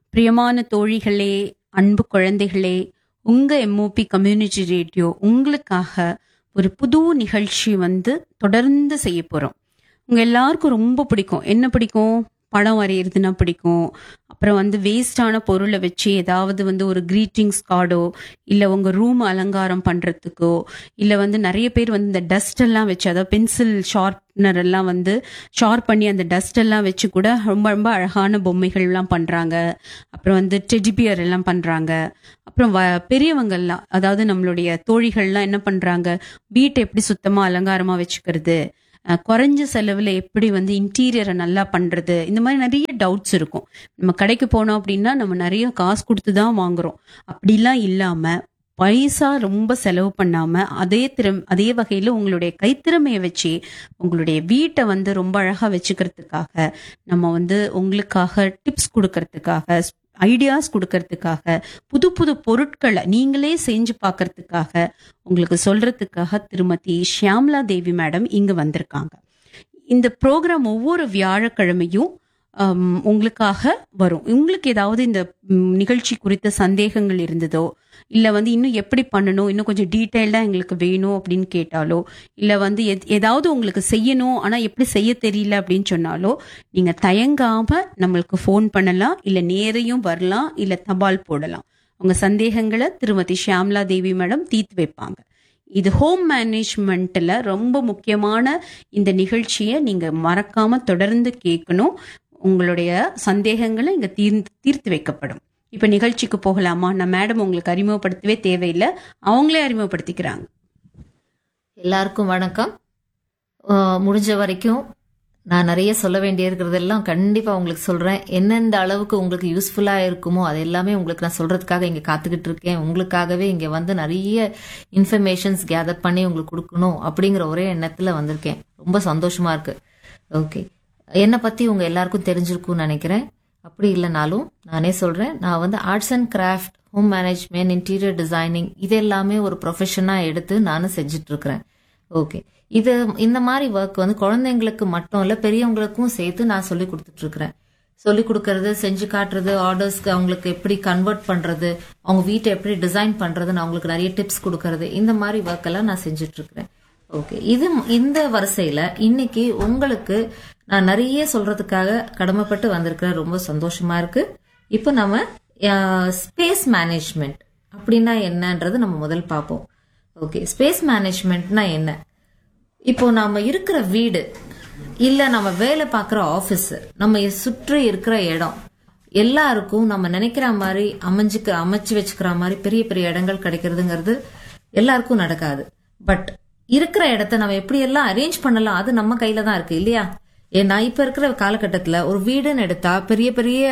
பிரியமான தோழிகளே அன்பு குழந்தைகளே உங்க எம்ஓபி கம்யூனிட்டி ரேடியோ உங்களுக்காக ஒரு புது நிகழ்ச்சி வந்து தொடர்ந்து செய்ய போறோம் உங்க எல்லாருக்கும் ரொம்ப பிடிக்கும் என்ன பிடிக்கும் படம் வரைகிறதுனா பிடிக்கும் அப்புறம் வந்து வேஸ்டான பொருளை வச்சு ஏதாவது வந்து ஒரு கிரீட்டிங்ஸ் கார்டோ இல்லை உங்கள் ரூம் அலங்காரம் பண்ணுறதுக்கோ இல்லை வந்து நிறைய பேர் வந்து இந்த டஸ்ட் எல்லாம் வச்சு அதாவது பென்சில் ஷார்ப்னர் எல்லாம் வந்து ஷார்ப் பண்ணி அந்த டஸ்ட் எல்லாம் வச்சு கூட ரொம்ப ரொம்ப அழகான பொம்மைகள்லாம் பண்ணுறாங்க அப்புறம் வந்து டெடிபியர் எல்லாம் பண்ணுறாங்க அப்புறம் வ பெரியவங்கள்லாம் அதாவது நம்மளுடைய தோழிகள்லாம் என்ன பண்ணுறாங்க வீட்டை எப்படி சுத்தமாக அலங்காரமாக வச்சுக்கிறது அஹ் குறைஞ்ச செலவில் எப்படி வந்து இன்டீரியரை நல்லா பண்ணுறது இந்த மாதிரி நிறைய டவுட்ஸ் இருக்கும் நம்ம கடைக்கு போனோம் அப்படின்னா நம்ம நிறைய காசு கொடுத்து தான் வாங்குறோம் அப்படிலாம் இல்லாமல் பைசா ரொம்ப செலவு பண்ணாம அதே திறம் அதே வகையில் உங்களுடைய கைத்திறமையை வச்சு உங்களுடைய வீட்டை வந்து ரொம்ப அழகாக வச்சுக்கிறதுக்காக நம்ம வந்து உங்களுக்காக டிப்ஸ் கொடுக்கறதுக்காக ஐடியாஸ் கொடுக்கறதுக்காக புது புது பொருட்களை நீங்களே செஞ்சு பார்க்கறதுக்காக உங்களுக்கு சொல்றதுக்காக திருமதி ஷியாம்லா தேவி மேடம் இங்க வந்திருக்காங்க இந்த ப்ரோக்ராம் ஒவ்வொரு வியாழக்கிழமையும் ஹம், உங்களுக்காக வரும் உங்களுக்கு ஏதாவது இந்த ம், நிகழ்ச்சி குறித்த சந்தேகங்கள் இருந்ததோ இல்லை வந்து இன்னும் எப்படி பண்ணணும் இன்னும் கொஞ்சம் டீட்டெயில்டாக எங்களுக்கு வேணும் அப்படின்னு கேட்டாலோ இல்லை வந்து எத்- ஏதாவது உங்களுக்கு செய்யணும் ஆனால் எப்படி செய்ய தெரியல அப்படின்னு சொன்னாலோ நீங்கள் தயங்காம நம்மளுக்கு ஃபோன் பண்ணலாம் இல்லை நேரையும் வரலாம் இல்லை தபால் போடலாம் உங்கள் சந்தேகங்களை திருமதி ஷியாம்லா தேவி மேடம் தீர்த்து வைப்பாங்க இது ஹோம் மேனேஜ்மெண்ட்டில் ரொம்ப முக்கியமான இந்த நிகழ்ச்சியை நீங்கள் மறக்காம தொடர்ந்து கேட்கணும் உங்களுடைய சந்தேகங்களை இங்கே தீர்ந்து தீர்த்து வைக்கப்படும் இப்போ நிகழ்ச்சிக்கு போகலாமா நான் மேடம் உங்களுக்கு அறிமுகப்படுத்தவே தேவையில்லை அவங்களே அறிமுகப்படுத்திக்கிறாங்க எல்லாருக்கும் வணக்கம் அஹ் முடிஞ்ச வரைக்கும் நான் நிறைய சொல்ல வேண்டியிருக்கிறதெல்லாம் கண்டிப்பா உங்களுக்கு சொல்றேன் எந்தெந்த அளவுக்கு உங்களுக்கு யூஸ்ஃபுல்லா இருக்குமோ அது எல்லாமே உங்களுக்கு நான் சொல்றதுக்காக இங்க காத்துக்கிட்டு இருக்கேன் உங்களுக்காகவே இங்க வந்து நிறைய இன்ஃபர்மேஷன்ஸ் கேதர் பண்ணி உங்களுக்கு கொடுக்கணும் அப்படிங்கிற ஒரே எண்ணத்துல வந்திருக்கேன் ரொம்ப சந்தோஷமா இருக்கு ஓகே என்னை பத்தி உங்க எல்லாருக்கும் தெரிஞ்சிருக்கும்னு நினைக்கிறேன் அப்படி இல்லைனாலும் நானே சொல்றேன் நான் வந்து arts and craft home management interior designing இது எல்லாமே ஒரு ப்ரொஃபஷனா எடுத்து நானும் செஞ்சுட்டு இருக்கிறேன் ஓகே இது இந்த மாதிரி ஒர்க் வந்து குழந்தைங்களுக்கு மட்டும் இல்ல பெரியவங்களுக்கும் சேர்த்து நான் சொல்லி கொடுத்துட்டு இருக்கிறேன் சொல்லி கொடுக்கறது செஞ்சு காட்டுறது ஆர்டர்ஸ்க்கு அவங்களுக்கு எப்படி கன்வெர்ட் பண்றது அவங்க வீட்டை எப்படி டிசைன் பண்றதுன்னு அவங்களுக்கு நிறைய டிப்ஸ் கொடுக்கறது இந்த மாதிரி ஒர்க் எல்லாம் நான் செஞ்சுட்டு இருக்கிறேன் ஓகே இது இந்த வரிசையில இன்னைக்கு உங்களுக்கு நான் நிறைய சொல்றதுக்காக கடமைப்பட்டு வந்திருக்கிறேன் ரொம்ப சந்தோஷமா இருக்கு இப்போ நம்ம ஸ்பேஸ் மேனேஜ்மெண்ட் அப்படின்னா என்னன்றது நம்ம முதல் பார்ப்போம் ஓகே ஸ்பேஸ் மேனேஜ்மெண்ட்னா என்ன இப்போ நாம இருக்கிற வீடு இல்ல நம்ம வேலை பார்க்குற ஆபீஸ் நம்ம சுற்றி இருக்கிற இடம் எல்லாருக்கும் நம்ம நினைக்கிற மாதிரி அமைஞ்சுக்க அமைச்சு வச்சுக்கிற மாதிரி பெரிய பெரிய இடங்கள் கிடைக்கிறதுங்கிறது எல்லாருக்கும் நடக்காது பட் இருக்கிற இடத்த நம்ம எப்படி எல்லாம் அரேஞ்ச் பண்ணலாம் அது நம்ம கையில தான் இருக்கு இல்லையா ஏன்னா இப்ப இருக்கிற காலகட்டத்துல ஒரு வீடுன்னு எடுத்தா பெரிய பெரிய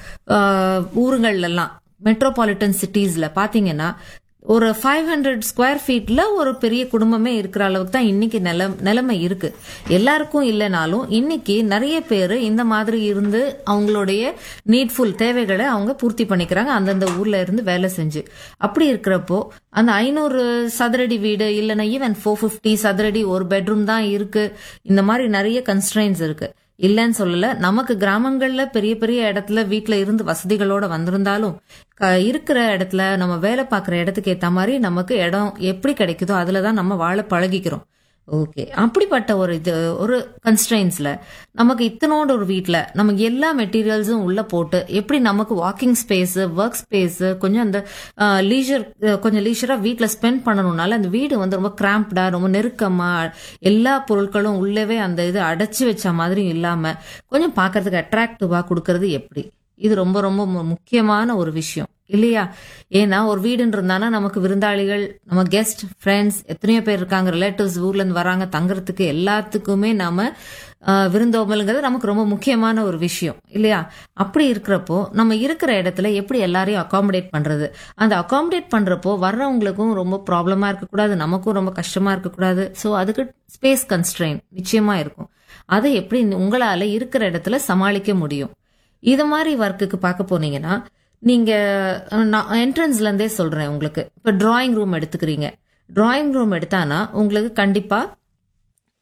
ஆஹ், ஊருங்கள்ல எல்லாம் மெட்ரோபாலிட்டன் சிட்டிஸ்ல பாத்தீங்கன்னா ஒரு ஃபைவ் ஹண்ட்ரட் ஸ்கொயர் ஃபீட்ல ஒரு பெரிய குடும்பமே இருக்கிற அளவுக்கு தான் இன்னைக்கு நில நிலைமை இருக்கு எல்லாருக்கும் இல்லைனாலும் இன்னைக்கு நிறைய பேர் இந்த மாதிரி இருந்து அவங்களுடைய நீட்ஃபுல் தேவைகளை அவங்க பூர்த்தி பண்ணிக்கிறாங்க அந்தந்த ஊர்ல இருந்து வேலை செஞ்சு அப்படி இருக்கிறப்போ அந்த ஐநூறு சதுரடி வீடு இல்லைன்னா ஈவன் ஃபோர் ஃபிஃப்டி சதுரடி ஒரு பெட்ரூம் தான் இருக்கு இந்த மாதிரி நிறைய கன்ஸ்ட்ரைன்ஸ் இருக்கு இல்லைன்னு சொல்லல நமக்கு கிராமங்கள்ல பெரிய பெரிய இடத்துல வீட்ல இருந்து வசதிகளோட வந்திருந்தாலும் க- இருக்கிற இடத்துல நம்ம வேலை பார்க்குற இடத்துக்கு ஏத்த மாதிரி நமக்கு இடம் எப்படி கிடைக்குதோ அதுல தான் நம்ம வாழ பழகிக்கிறோம் ஓகே அப்படிப்பட்ட ஒரு இது ஒரு கன்ஸ்ட்ரைன்ஸ்ல நமக்கு இத்தனோட ஒரு வீட்ல நமக்கு எல்லா மெட்டீரியல்ஸும் உள்ள போட்டு எப்படி நமக்கு வாக்கிங் ஸ்பேஸ் ஒர்க் ஸ்பேஸ் கொஞ்சம் அந்த லீஜர் கொஞ்சம் லீஷரா வீட்ல ஸ்பெண்ட் பண்ணணும்னால அந்த வீடு வந்து ரொம்ப கிராம்ப்டா ரொம்ப நெருக்கமா எல்லா பொருட்களும் உள்ளவே அந்த இது அடைச்சு வச்ச மாதிரி இல்லாம கொஞ்சம் பார்க்கிறதுக்கு அட்ராக்டிவா கொடுக்கறது எப்படி இது ரொம்ப ரொம்ப மு- முக்கியமான ஒரு விஷயம் இல்லையா ஏன்னா ஒரு வீடுன்னு இருந்தானா நமக்கு விருந்தாளிகள் நம்ம கெஸ்ட் ஃப்ரெண்ட்ஸ் எத்தனையோ பேர் இருக்காங்க ரிலேட்டிவ்ஸ் ஊர்ல இருந்து வராங்க தங்குறதுக்கு எல்லாத்துக்குமே நாம ஆஹ், விருந்தோம்பலுங்கிறது நமக்கு ரொம்ப முக்கியமான ஒரு விஷயம் இல்லையா அப்படி இருக்கிறப்போ நம்ம இருக்கிற இடத்துல எப்படி எல்லாரையும் அகாமடேட் பண்றது அந்த அகாமடேட் பண்றப்போ வர்றவங்களுக்கும் ரொம்ப ப்ராப்ளமா இருக்கக்கூடாது நமக்கும் ரொம்ப கஷ்டமா இருக்கக்கூடாது ஸோ அதுக்கு ஸ்பேஸ் கன்ஸ்ட்ரெயின் நிச்சயமா இருக்கும் அதை எப்படி உங்களால இருக்கிற இடத்துல சமாளிக்க முடியும் இது மாதிரி ஒர்க்குக்கு பார்க்க போனீங்கன்னா நீங்க நான் என்ட்ரன்ஸ்ல இருந்தே சொல்றேன் உங்களுக்கு இப்ப டிராயிங் ரூம் எடுத்துக்கிறீங்க டிராயிங் ரூம் எடுத்தானா உங்களுக்கு கண்டிப்பா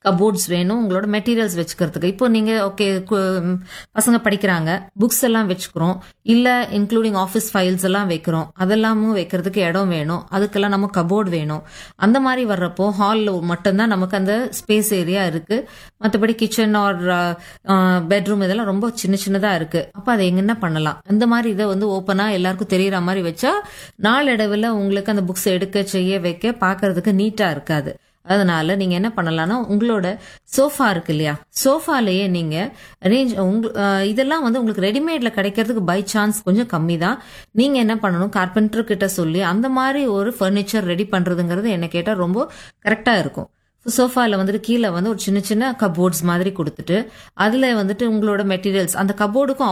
கபோர்ட்ஸ் வேணும் உங்களோட மெட்டீரியல்ஸ் வச்சுக்கிறதுக்கு இப்போ நீங்க ஓகே பசங்க படிக்கிறாங்க புக்ஸ் எல்லாம் வச்சுக்கிறோம் இல்ல இன்க்ளூடிங் ஆஃபீஸ் ஃபைல்ஸ் எல்லாம் வைக்கிறோம் அதெல்லாமும் வைக்கிறதுக்கு இடம் வேணும் அதுக்கெல்லாம் நம்ம கபோர்டு வேணும் அந்த மாதிரி வர்றப்போ ஹாலில் மட்டும்தான் நமக்கு அந்த ஸ்பேஸ் ஏரியா இருக்கு மற்றபடி கிச்சன் ஆர் பெட்ரூம் இதெல்லாம் ரொம்ப சின்ன சின்னதா இருக்கு அப்ப அதை என்ன பண்ணலாம் அந்த மாதிரி இதை வந்து ஓப்பனா எல்லாருக்கும் தெரியற மாதிரி வச்சா நாளடைவில் உங்களுக்கு அந்த புக்ஸ் எடுக்க செய்ய வைக்க பார்க்கிறதுக்கு நீட்டா இருக்காது அதனால நீங்க என்ன பண்ணலாம்னா உங்களோட சோஃபா இருக்கு இல்லையா சோஃபாலேயே நீங்க அரேஞ்ச் உங்க அஹ், இதெல்லாம் வந்து உங்களுக்கு ரெடிமேட்ல கிடைக்கிறதுக்கு பை சான்ஸ் கொஞ்சம் கம்மி தான் நீங்க என்ன பண்ணணும் கார்பெண்டர் கிட்ட சொல்லி அந்த மாதிரி ஒரு ஃபர்னிச்சர் ரெடி பண்றதுங்கிறது என்ன கேட்டா ரொம்ப கரெக்டா இருக்கும் சோஃபால வந்துட்டு கீழே வந்து ஒரு சின்ன சின்ன கபோர்ட்ஸ் மாதிரி கொடுத்துட்டு அதுல வந்துட்டு உங்களோட மெட்டீரியல்ஸ் அந்த கபோர்டுக்கும்